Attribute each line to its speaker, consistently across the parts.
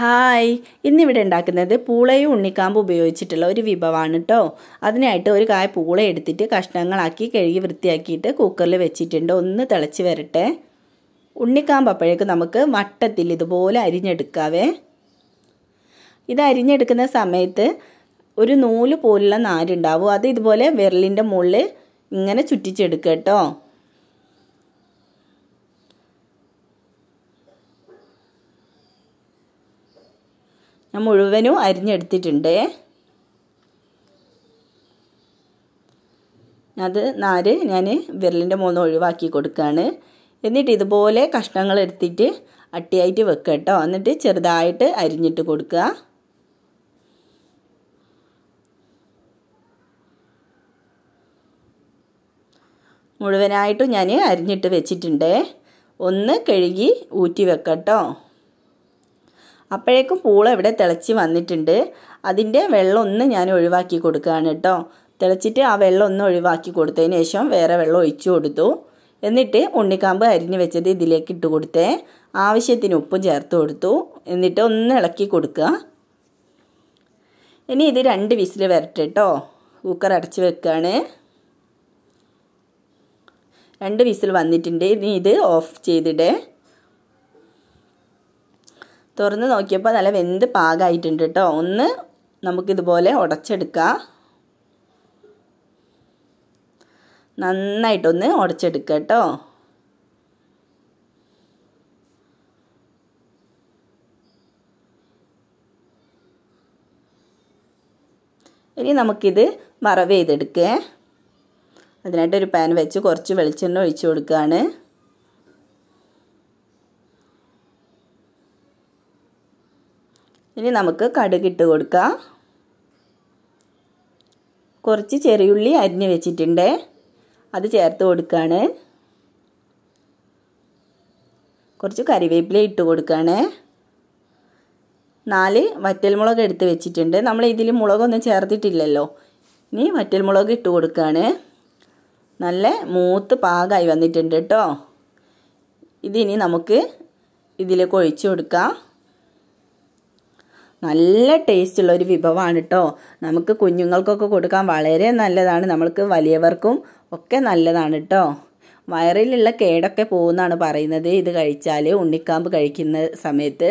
Speaker 1: hi ഇന്നിവിടെ ഉണ്ടാക്കുന്നത് പൂളയും ഉണ്ണിക്കാമ്പും ഉപയോഗിച്ചിട്ടുള്ള ഒരു വിഭവമാണ് കേട്ടോ അതിനായിട്ട് ഒരു കായ പൂള എടുത്തിട്ട് കഷ്ണങ്ങളാക്കി കഴുകി വൃത്തിയാക്കിയിട്ട് കുക്കറിൽ വെച്ചിട്ടുണ്ട് ഒന്ന് തിളച്ച് വരട്ടെ ഉണ്ണിക്കാമ്പ് അപ്പോഴേക്ക് നമുക്ക് വട്ടത്തിൽ ഇതുപോലെ അരിഞ്ഞെടുക്കാവേ ഇത് അരിഞ്ഞെടുക്കുന്ന സമയത്ത് ഒരു നൂല് പോലുള്ള നാരുണ്ടാവും അത് ഇതുപോലെ വിരലിൻ്റെ മുകളിൽ ഇങ്ങനെ ചുറ്റിച്ചെടുക്കുക കേട്ടോ ഞാൻ മുഴുവനും അരിഞ്ഞെടുത്തിട്ടുണ്ട് അത് നാര് ഞാൻ വിരലിൻ്റെ മുകളിൽ ഒഴിവാക്കി കൊടുക്കുകയാണ് എന്നിട്ട് ഇതുപോലെ കഷ്ണങ്ങൾ എടുത്തിട്ട് അട്ടിയായിട്ട് വെക്കുക കേട്ടോ എന്നിട്ട് ചെറുതായിട്ട് അരിഞ്ഞിട്ട് കൊടുക്കുക മുഴുവനായിട്ടും ഞാൻ അരിഞ്ഞിട്ട് വെച്ചിട്ടുണ്ട് ഒന്ന് കഴുകി ഊറ്റി വെക്കട്ടോ അപ്പോഴേക്കും പൂള ഇവിടെ തിളച്ച് വന്നിട്ടുണ്ട് അതിൻ്റെ വെള്ളം ഒന്ന് ഞാൻ ഒഴിവാക്കി കൊടുക്കുകയാണ് കേട്ടോ തിളച്ചിട്ട് ആ വെള്ളം ഒന്ന് ഒഴിവാക്കി കൊടുത്തതിന് ശേഷം വേറെ വെള്ളം ഒഴിച്ചു കൊടുത്തു എന്നിട്ട് ഉണ്ണിക്കാമ്പ് അരിഞ്ഞ് വെച്ചത് ഇതിലേക്ക് ഇട്ട് കൊടുത്തേ ആവശ്യത്തിന് ഉപ്പും ചേർത്ത് കൊടുത്തു എന്നിട്ട് ഒന്ന് ഇളക്കി കൊടുക്കുക ഇനി ഇത് രണ്ട് വിസിൽ വരട്ടെ കേട്ടോ കുക്കർ അടച്ച് വെക്കുകയാണ് രണ്ട് വിസിൽ വന്നിട്ടുണ്ട് ഇനി ഇത് ഓഫ് ചെയ്തിടേ തുറന്ന് നോക്കിയപ്പോൾ നല്ല വെന്ത് പാകമായിട്ടുണ്ട് കേട്ടോ ഒന്ന് നമുക്കിതുപോലെ ഉടച്ചെടുക്കാം നന്നായിട്ടൊന്ന് ഉടച്ചെടുക്കുക കേട്ടോ ഇനി നമുക്കിത് വറവ് ചെയ്തെടുക്കേ അതിനായിട്ട് ഒരു പാൻ വെച്ച് കുറച്ച് വെളിച്ചെണ്ണ ഒഴിച്ചു കൊടുക്കുകയാണ് ഇനി നമുക്ക് കടുകിട്ട് കൊടുക്കാം കുറച്ച് ചെറിയുള്ളി അരിഞ്ഞ് വെച്ചിട്ടുണ്ട് അത് ചേർത്ത് കൊടുക്കുകയാണ് കുറച്ച് കറിവേപ്പില ഇട്ട് കൊടുക്കുകയാണ് നാല് വറ്റൽമുളക് എടുത്ത് വെച്ചിട്ടുണ്ട് നമ്മൾ ഇതിൽ മുളകൊന്നും ചേർത്തിട്ടില്ലല്ലോ ഇനി വറ്റൽമുളക് ഇട്ട് കൊടുക്കുകയാണ് നല്ല മൂത്ത് പാകമായി വന്നിട്ടുണ്ട് കേട്ടോ ഇതിനി നമുക്ക് ഇതിലേക്ക് ഒഴിച്ചു കൊടുക്കാം നല്ല ടേസ്റ്റുള്ള ഒരു വിഭവമാണ് കേട്ടോ നമുക്ക് കുഞ്ഞുങ്ങൾക്കൊക്കെ കൊടുക്കാൻ വളരെ നല്ലതാണ് നമ്മൾക്ക് വലിയവർക്കും ഒക്കെ നല്ലതാണ് കേട്ടോ വയറിലുള്ള കേടൊക്കെ പോകുന്നതാണ് പറയുന്നത് ഇത് കഴിച്ചാൽ ഉണ്ണിക്കാമ്പ് കഴിക്കുന്ന സമയത്ത്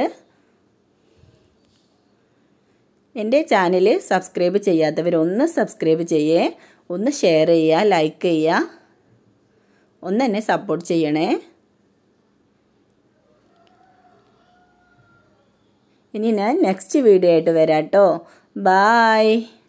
Speaker 1: എൻ്റെ ചാനൽ സബ്സ്ക്രൈബ് ചെയ്യാത്തവരൊന്ന് സബ്സ്ക്രൈബ് ചെയ്യേ ഒന്ന് ഷെയർ ചെയ്യുക ലൈക്ക് ചെയ്യുക ഒന്ന് എന്നെ സപ്പോർട്ട് ചെയ്യണേ ഇനി ഞാൻ നെക്സ്റ്റ് വീഡിയോ ആയിട്ട് വരാം കേട്ടോ ബായ്